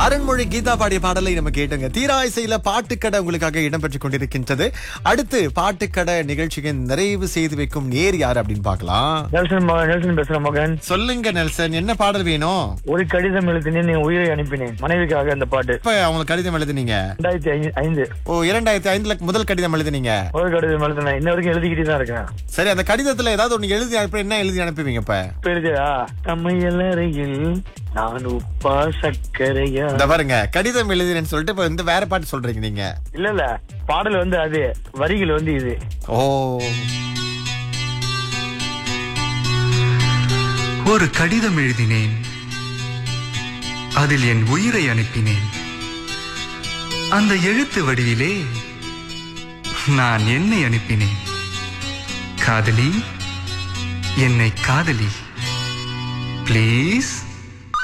அருண்மொழி கீதா பாடிய பாடலை நம்ம கேட்டோங்க தீராயிசையில பாட்டுக்கடை உங்களுக்காக இடம்பெற்றுக் கொண்டிருக்கின்றது அடுத்து பாட்டுக்கடை நிகழ்ச்சியை நிறைவு செய்து வைக்கும் நேர் யார் அப்படின்னு பார்க்கலாம் நெல்சன் மகன் நெல்சன் பேசுற மகன் சொல்லுங்க நெல்சன் என்ன பாடல் வேணும் ஒரு கடிதம் எழுத்தினேன் என் உயிரை அனுப்பினேன் மனைவிக்காக அந்த பாட்டு இப்ப அவங்களுக்கு கடிதம் எழுதுனீங்க ரெண்டாயிரத்தி ஐந்து ஐந்து ஓ இரண்டாயிரத்தி ஐந்துல முதல் கடிதம் எழுதுனீங்க ஒரு கடிதம் எழுதினேன் இன்ன வரைக்கும் எழுதிக்கிட்டே தான் இருக்கேன் சரி அந்த கடிதத்துல ஏதாவது ஒண்ணு எழுதி அனுப்ப என்ன எழுதி அனுப்புவீங்க இப்ப இப்ப எழுதியா சமையலறையில் நான் உப்பா சர்க்கரையா இந்த பாருங்க கடிதம் எழுதினேன்னு சொல்லிட்டு இப்ப இந்த வேற பாட்டு சொல்றீங்க நீங்க இல்ல இல்ல பாடல் வந்து அது வரிகள் வந்து இது ஓ ஒரு கடிதம் எழுதினேன் அதில் என் உயிரை அனுப்பினேன் அந்த எழுத்து வடிவிலே நான் என்னை அனுப்பினேன் காதலி என்னை காதலி ப்ளீஸ்